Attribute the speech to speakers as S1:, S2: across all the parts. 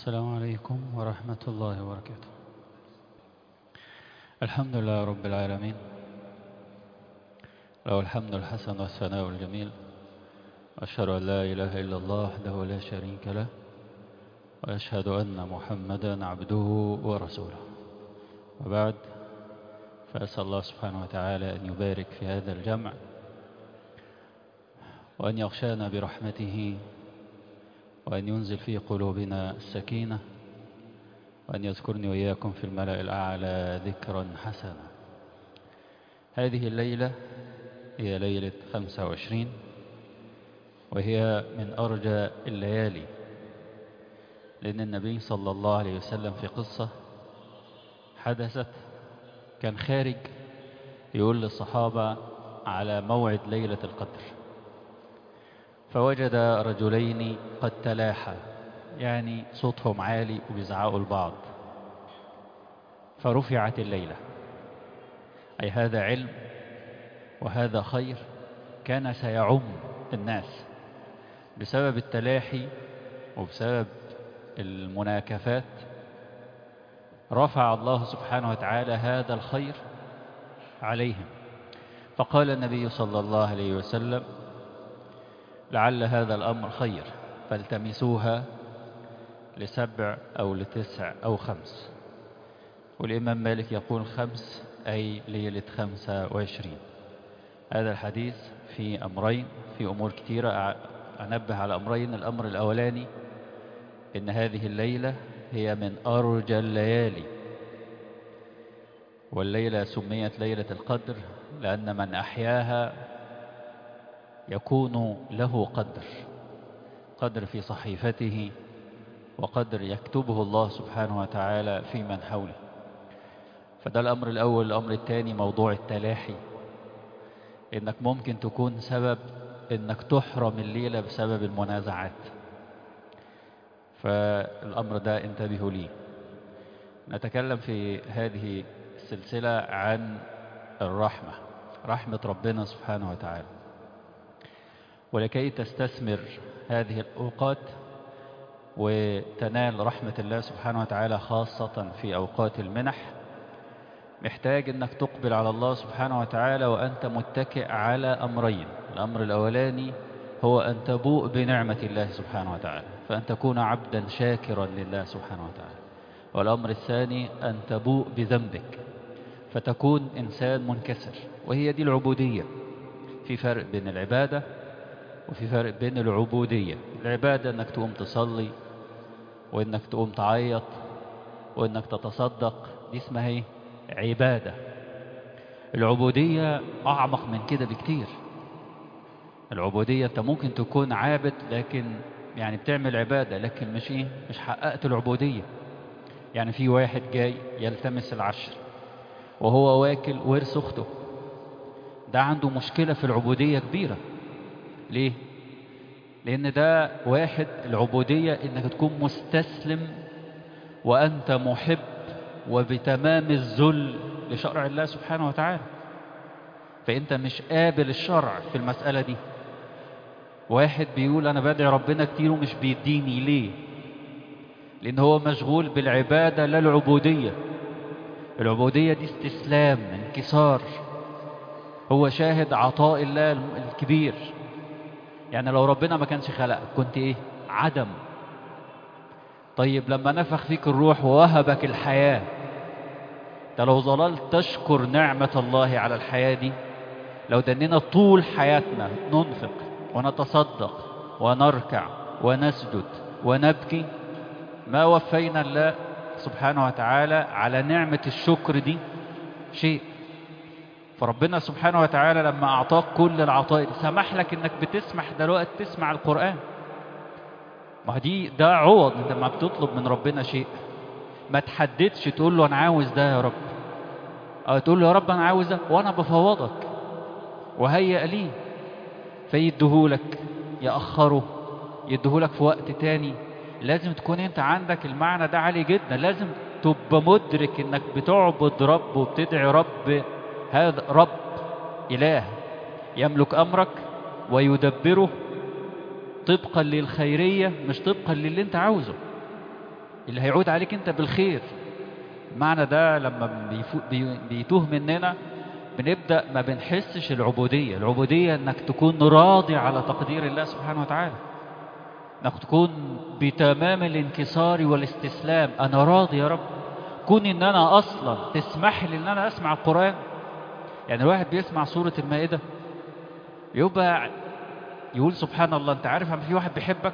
S1: السلام عليكم ورحمة الله وبركاته الحمد لله رب العالمين له الحمد الحسن والثناء الجميل وأشهد أن لا إله إلا الله وحده لا شريك له وأشهد أن محمدا عبده ورسوله وبعد فأسأل الله سبحانه وتعالى أن يبارك في هذا الجمع وأن يغشانا برحمته وأن ينزل في قلوبنا السكينة وأن يذكرني وإياكم في الملأ الأعلى ذكرا حسنا هذه الليلة هي ليلة 25 وهي من أرجى الليالي لأن النبي صلى الله عليه وسلم في قصة حدثت كان خارج يقول للصحابة على موعد ليلة القدر فوجد رجلين قد تلاحى يعني صوتهم عالي وبيزعقوا لبعض فرفعت الليلة أي هذا علم وهذا خير كان سيعم الناس بسبب التلاحي وبسبب المناكفات رفع الله سبحانه وتعالى هذا الخير عليهم فقال النبي صلى الله عليه وسلم لعل هذا الأمر خير فالتمسوها لسبع أو لتسع أو خمس والإمام مالك يقول خمس أي ليلة خمسة وعشرين هذا الحديث في أمرين في أمور كثيرة أنبه على أمرين الأمر الأولاني إن هذه الليلة هي من أرجى الليالي والليلة سميت ليلة القدر لأن من أحياها يكون له قدر قدر في صحيفته وقدر يكتبه الله سبحانه وتعالى في من حوله فده الأمر الأول الأمر الثاني موضوع التلاحي إنك ممكن تكون سبب إنك تحرم الليلة بسبب المنازعات فالأمر ده انتبهوا ليه نتكلم في هذه السلسلة عن الرحمة رحمة ربنا سبحانه وتعالى ولكي تستثمر هذه الأوقات وتنال رحمة الله سبحانه وتعالى خاصة في أوقات المنح محتاج أنك تقبل على الله سبحانه وتعالى وأنت متكئ على أمرين الأمر الأولاني هو أن تبوء بنعمة الله سبحانه وتعالى فأن تكون عبدا شاكرا لله سبحانه وتعالى والأمر الثاني أن تبوء بذنبك فتكون إنسان منكسر وهي دي العبودية في فرق بين العبادة وفي فرق بين العبودية العبادة انك تقوم تصلي وانك تقوم تعيط وانك تتصدق دي اسمها ايه عبادة العبودية اعمق من كده بكتير العبودية انت ممكن تكون عابد لكن يعني بتعمل عبادة لكن مش ايه مش حققت العبودية يعني في واحد جاي يلتمس العشر وهو واكل ورث اخته ده عنده مشكلة في العبودية كبيرة ليه لان ده واحد العبودية انك تكون مستسلم وانت محب وبتمام الذل لشرع الله سبحانه وتعالى فانت مش قابل الشرع في المسألة دي واحد بيقول انا بدعي ربنا كتير ومش بيديني ليه لان هو مشغول بالعبادة لا العبودية العبودية دي استسلام انكسار هو شاهد عطاء الله الكبير يعني لو ربنا ما كانش خلقك كنت ايه عدم طيب لما نفخ فيك الروح ووهبك الحياة انت لو ظللت تشكر نعمة الله على الحياة دي لو دنينا طول حياتنا ننفق ونتصدق ونركع ونسجد ونبكي ما وفينا الله سبحانه وتعالى على نعمة الشكر دي شيء فربنا سبحانه وتعالى لما أعطاك كل العطاء سمح لك انك بتسمح دلوقتي تسمع القرآن ما دي ده عوض انت لما بتطلب من ربنا شيء ما تحددش تقول له انا عاوز ده يا رب او تقول له يا رب انا عاوز ده وانا بفوضك وهيئ لي فيديهولك يأخره يديهولك في وقت تاني لازم تكون انت عندك المعنى ده عالي جدا لازم تبقى مدرك انك بتعبد رب وبتدعي رب هذا رب إله يملك أمرك ويدبره طبقا للخيرية مش طبقا للي انت عاوزه اللي هيعود عليك انت بالخير المعنى ده لما بيفو- بي- بيتوه مننا بنبدأ ما بنحسش العبودية العبودية انك تكون راضي على تقدير الله سبحانه وتعالى انك تكون بتمام الانكسار والاستسلام انا راضي يا رب كون ان انا اصلا تسمح لي ان انا اسمع القرآن يعني الواحد بيسمع سورة المائدة يبقى يقول سبحان الله انت عارف ان في واحد بيحبك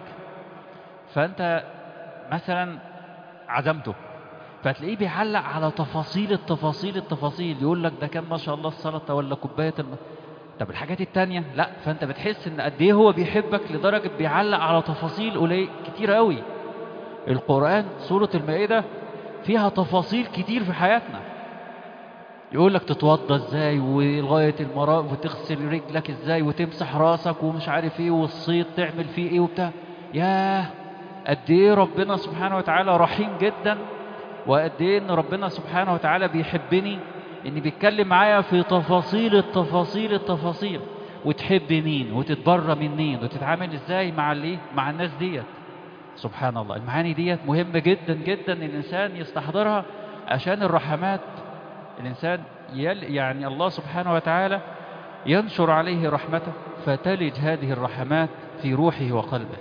S1: فانت مثلا عزمته فتلاقيه بيعلق على تفاصيل التفاصيل التفاصيل يقول لك ده كان ما شاء الله السلطه ولا كوبايه الم... طب الحاجات التانية لا فانت بتحس ان قد ايه هو بيحبك لدرجه بيعلق على تفاصيل قليل كتير قوي القران سوره المائده فيها تفاصيل كتير في حياتنا يقول لك تتوضى ازاي ولغايه المرأة وتغسل رجلك ازاي وتمسح راسك ومش عارف ايه والصيد تعمل فيه ايه وبتاع ياه قد ايه ربنا سبحانه وتعالى رحيم جدا وقد ايه ان ربنا سبحانه وتعالى بيحبني ان بيتكلم معايا في تفاصيل التفاصيل التفاصيل وتحب مين وتتبرى من مين وتتعامل ازاي مع الايه مع الناس ديت سبحان الله المعاني ديت مهمة جدا جدا ان الانسان يستحضرها عشان الرحمات الانسان يل يعني الله سبحانه وتعالى ينشر عليه رحمته فتلج هذه الرحمات في روحه وقلبه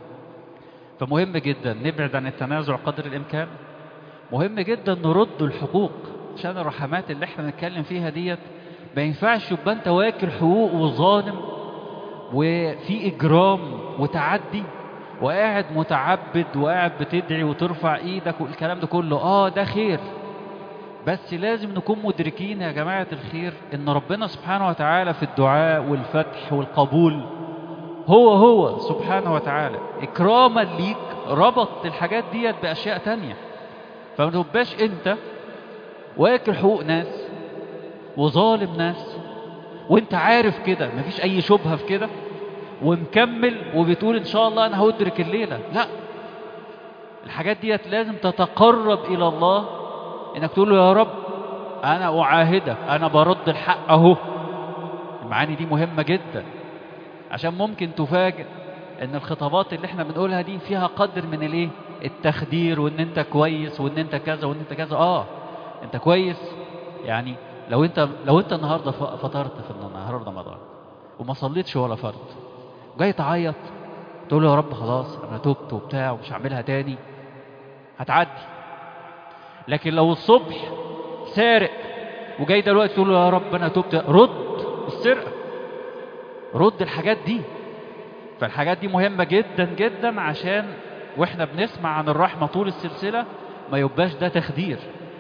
S1: فمهم جدا نبعد عن التنازع قدر الامكان مهم جدا نرد الحقوق عشان الرحمات اللي احنا بنتكلم فيها ديت ما ينفعش يبقى انت واكل حقوق وظالم وفي اجرام وتعدي وقاعد متعبد وقاعد بتدعي وترفع ايدك والكلام ده كله اه ده خير بس لازم نكون مدركين يا جماعة الخير ان ربنا سبحانه وتعالى في الدعاء والفتح والقبول هو هو سبحانه وتعالى اكراما ليك ربط الحاجات ديت باشياء تانية فما تبقاش انت واكل حقوق ناس وظالم ناس وانت عارف كده مفيش اي شبهة في كده ومكمل وبتقول ان شاء الله انا هدرك الليلة لا الحاجات ديت لازم تتقرب الى الله انك تقول له يا رب انا اعاهدك انا برد الحق اهو المعاني دي مهمة جدا عشان ممكن تفاجئ ان الخطابات اللي احنا بنقولها دي فيها قدر من الايه التخدير وان انت كويس وان انت كذا وان انت كذا اه انت كويس يعني لو انت لو انت النهارده ف- فطرت في النهار رمضان وما صليتش ولا فرض جاي تعيط تقول له يا رب خلاص انا تبت وبتاع ومش هعملها تاني هتعدي لكن لو الصبح سارق وجاي دلوقتي تقول له يا رب انا تبت رد السرقه رد الحاجات دي فالحاجات دي مهمه جدا جدا عشان واحنا بنسمع عن الرحمه طول السلسله ما يبقاش ده تخدير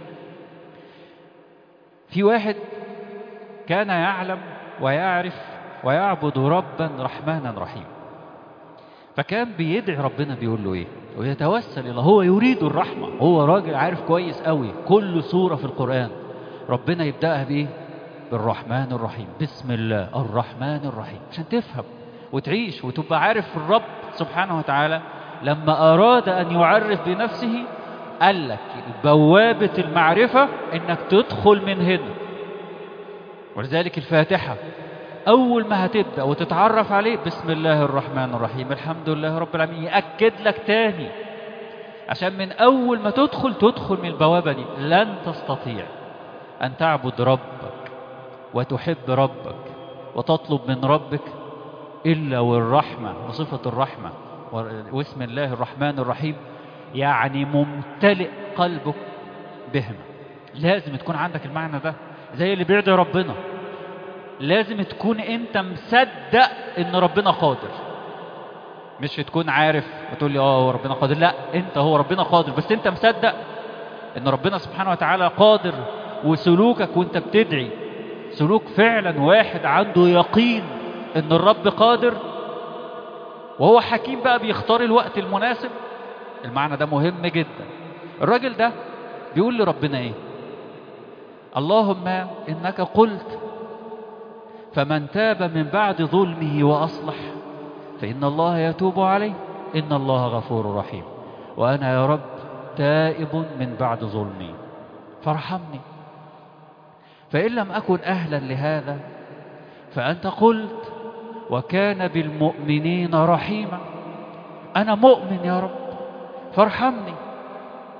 S1: في واحد كان يعلم ويعرف ويعبد ربا رحمانا رحيما فكان بيدعي ربنا بيقول له ايه ويتوسل الى هو يريد الرحمه هو راجل عارف كويس قوي كل سوره في القران ربنا يبداها بايه بالرحمن الرحيم بسم الله الرحمن الرحيم عشان تفهم وتعيش وتبقى عارف الرب سبحانه وتعالى لما اراد ان يعرف بنفسه قال لك بوابه المعرفه انك تدخل من هنا ولذلك الفاتحه أول ما هتبدأ وتتعرف عليه بسم الله الرحمن الرحيم الحمد لله رب العالمين يأكد لك تاني عشان من أول ما تدخل تدخل من البوابة دي لن تستطيع أن تعبد ربك وتحب ربك وتطلب من ربك إلا والرحمة وصفة الرحمة واسم الله الرحمن الرحيم يعني ممتلئ قلبك بهما لازم تكون عندك المعنى ده زي اللي بيرضي ربنا لازم تكون انت مصدق ان ربنا قادر مش تكون عارف وتقول لي اه هو ربنا قادر لا انت هو ربنا قادر بس انت مصدق ان ربنا سبحانه وتعالى قادر وسلوكك وانت بتدعي سلوك فعلا واحد عنده يقين ان الرب قادر وهو حكيم بقى بيختار الوقت المناسب المعنى ده مهم جدا الراجل ده بيقول لربنا ايه اللهم انك قلت فمن تاب من بعد ظلمه وأصلح فإن الله يتوب عليه إن الله غفور رحيم وأنا يا رب تائب من بعد ظلمي فارحمني فإن لم أكن أهلا لهذا فأنت قلت وكان بالمؤمنين رحيما أنا مؤمن يا رب فارحمني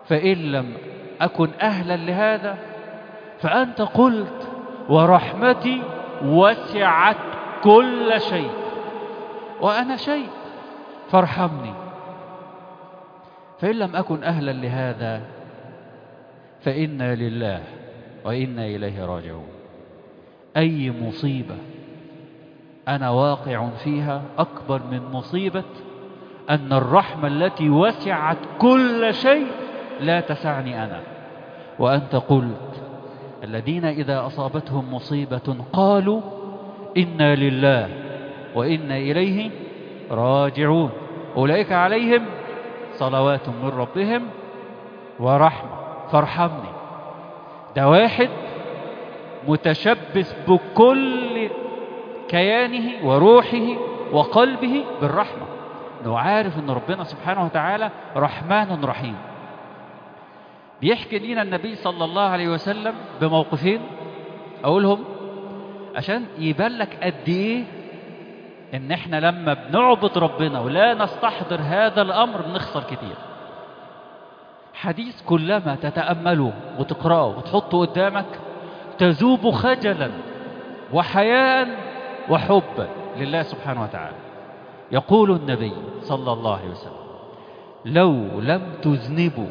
S1: فإن لم أكن أهلا لهذا فأنت قلت ورحمتي وسعت كل شيء وأنا شيء فارحمني فإن لم أكن أهلا لهذا فإنا لله وإنا إليه راجعون أي مصيبة أنا واقع فيها أكبر من مصيبة أن الرحمة التي وسعت كل شيء لا تسعني أنا وأنت قلت الذين إذا أصابتهم مصيبة قالوا إنا لله وإنا إليه راجعون أولئك عليهم صلوات من ربهم ورحمة فارحمني ده واحد متشبث بكل كيانه وروحه وقلبه بالرحمة انه عارف ان ربنا سبحانه وتعالى رحمن رحيم بيحكي لنا النبي صلى الله عليه وسلم بموقفين اقولهم عشان يبان لك قد ايه ان احنا لما بنعبد ربنا ولا نستحضر هذا الامر بنخسر كتير حديث كلما تتأمله وتقرأه وتحطه قدامك تذوب خجلا وحياء وحبا لله سبحانه وتعالى يقول النبي صلى الله عليه وسلم لو لم تذنبوا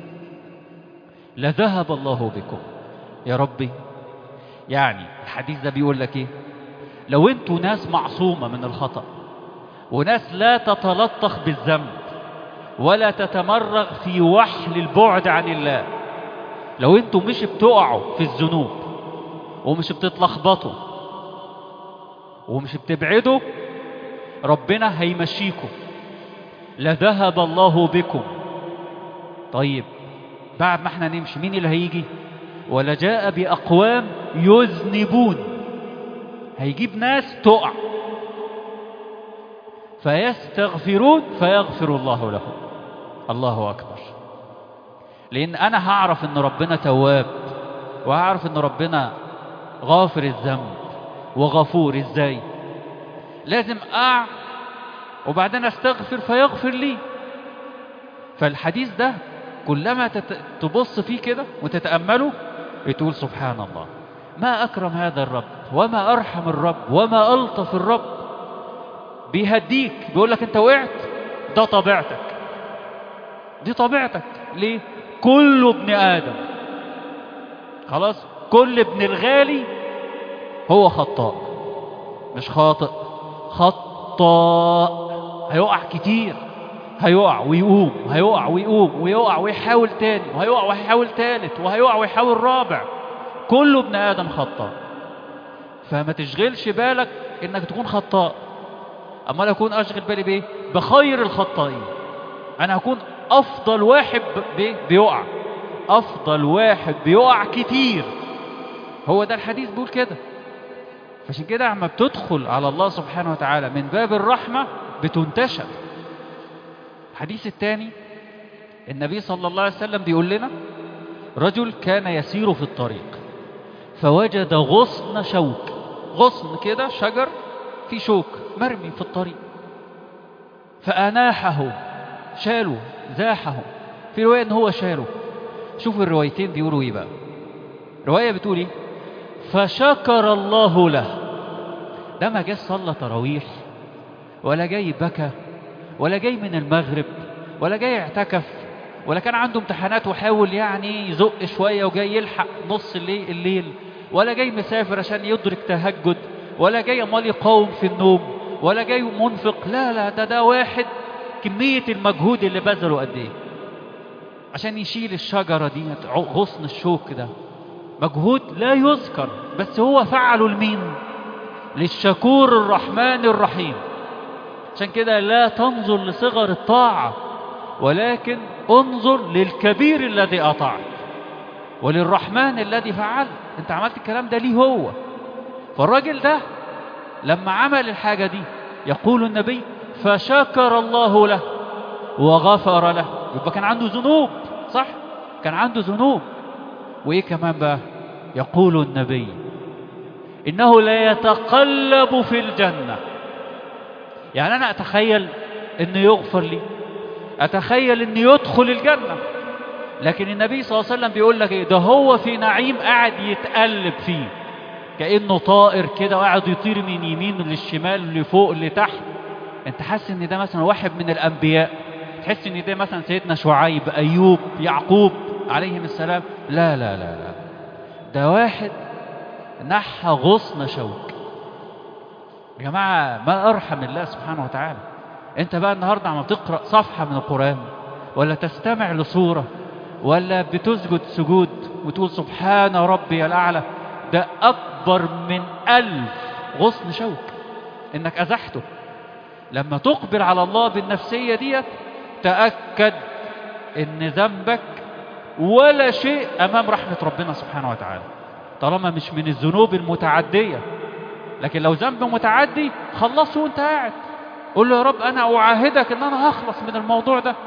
S1: لذهب الله بكم يا ربي يعني الحديث ده بيقول لك ايه لو انتوا ناس معصومة من الخطأ وناس لا تتلطخ بالذنب ولا تتمرغ في وحل البعد عن الله لو انتوا مش بتقعوا في الذنوب ومش بتتلخبطوا ومش بتبعدوا ربنا هيمشيكم لذهب الله بكم طيب بعد ما احنا نمشي مين اللي هيجي ولا جاء بأقوام يذنبون هيجيب ناس تقع فيستغفرون فيغفر الله لهم الله أكبر لأن أنا هعرف أن ربنا تواب وهعرف أن ربنا غافر الذنب وغفور إزاي لازم أقع وبعدين أستغفر فيغفر لي فالحديث ده كلما تت... تبص فيه كده وتتأمله بتقول سبحان الله ما أكرم هذا الرب وما أرحم الرب وما ألطف الرب بيهديك بيقول لك أنت وقعت ده طبيعتك دي طبيعتك ليه كل ابن آدم خلاص كل ابن الغالي هو خطاء مش خاطئ خطاء هيقع كتير هيقع ويقوم هيقع ويقوم ويقع ويحاول تاني وهيقع ويحاول تالت وهيقع ويحاول رابع كله ابن آدم خطاء فما تشغلش بالك انك تكون خطاء اما انا اكون اشغل بالي بايه بخير الخطائين انا هكون افضل واحد بي بيقع افضل واحد بيقع كتير هو ده الحديث بيقول كده فعشان كده عما بتدخل على الله سبحانه وتعالى من باب الرحمة بتنتشر الحديث الثاني النبي صلى الله عليه وسلم بيقول لنا رجل كان يسير في الطريق فوجد غصن شوك غصن كده شجر في شوك مرمي في الطريق فأناحه شاله زاحه في رواية ان هو شاله شوفوا الروايتين بيقولوا ايه بقى رواية بتقول ايه فشكر الله له ده ما جاش صلى تراويح ولا جاي بكى ولا جاي من المغرب ولا جاي اعتكف ولا كان عنده امتحانات وحاول يعني يزق شوية وجاي يلحق نص الليل, الليل ولا جاي مسافر عشان يدرك تهجد ولا جاي امال يقاوم في النوم ولا جاي منفق لا لا ده ده واحد كمية المجهود اللي بذله قد ايه عشان يشيل الشجرة دي غصن الشوك ده مجهود لا يذكر بس هو فعله لمين للشكور الرحمن الرحيم عشان كده لا تنظر لصغر الطاعة ولكن انظر للكبير الذي أطاعك وللرحمن الذي فعل انت عملت الكلام ده ليه هو فالراجل ده لما عمل الحاجة دي يقول النبي فشكر الله له وغفر له يبقى كان عنده ذنوب صح كان عنده ذنوب وايه كمان بقى يقول النبي انه لا يتقلب في الجنة يعني انا اتخيل انه يغفر لي اتخيل انه يدخل الجنة لكن النبي صلى الله عليه وسلم بيقول لك ايه ده هو في نعيم قاعد يتقلب فيه كأنه طائر كده وقاعد يطير من يمين للشمال لفوق لتحت انت حاسس ان ده مثلا واحد من الانبياء تحس ان ده مثلا سيدنا شعيب ايوب يعقوب عليهم السلام لا لا لا لا ده واحد نحى غصن شوك يا جماعة ما أرحم الله سبحانه وتعالى أنت بقى النهاردة عم تقرأ صفحة من القرآن ولا تستمع لصورة ولا بتسجد سجود وتقول سبحان ربي الأعلى ده أكبر من ألف غصن شوك إنك أزحته لما تقبل على الله بالنفسية ديت تأكد إن ذنبك ولا شيء أمام رحمة ربنا سبحانه وتعالى طالما مش من الذنوب المتعدية لكن لو ذنب متعدي خلصه وانت قاعد قول له يا رب أنا أعاهدك إن أنا هخلص من الموضوع ده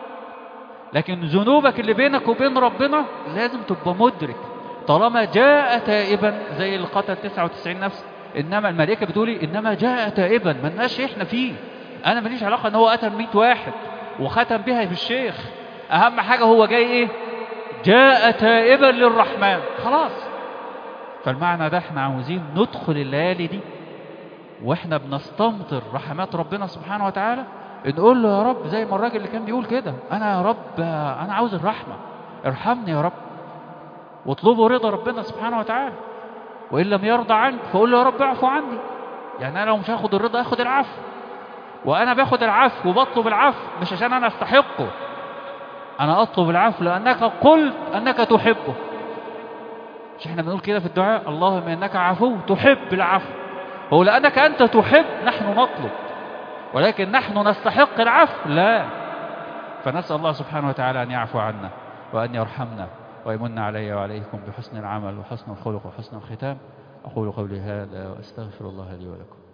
S1: لكن ذنوبك اللي بينك وبين ربنا لازم تبقى مدرك طالما جاء تائبا زي اللي قتل 99 نفس انما الملائكه بتقولي انما جاء تائبا ملناش احنا فيه انا ماليش علاقه ان هو قتل 100 واحد وختم بها بالشيخ اهم حاجه هو جاي ايه جاء تائبا للرحمن خلاص فالمعنى ده احنا عاوزين ندخل الليالي دي واحنا بنستمطر رحمات ربنا سبحانه وتعالى نقول له يا رب زي ما الراجل اللي كان بيقول كده انا يا رب انا عاوز الرحمه ارحمني يا رب واطلبوا رضا ربنا سبحانه وتعالى وان لم يرضى عنك فقول له يا رب اعفو عني يعني انا لو مش هاخد الرضا اخد العفو وانا باخد العفو وبطلب العفو مش عشان انا استحقه انا اطلب العفو لانك قلت انك تحبه مش احنا بنقول كده في الدعاء اللهم انك عفو تحب العفو هو لانك انت تحب نحن نطلب ولكن نحن نستحق العفو لا فنسال الله سبحانه وتعالى ان يعفو عنا وان يرحمنا ويمن علي وعليكم بحسن العمل وحسن الخلق وحسن الختام أقول قولي هذا وأستغفر الله لي ولكم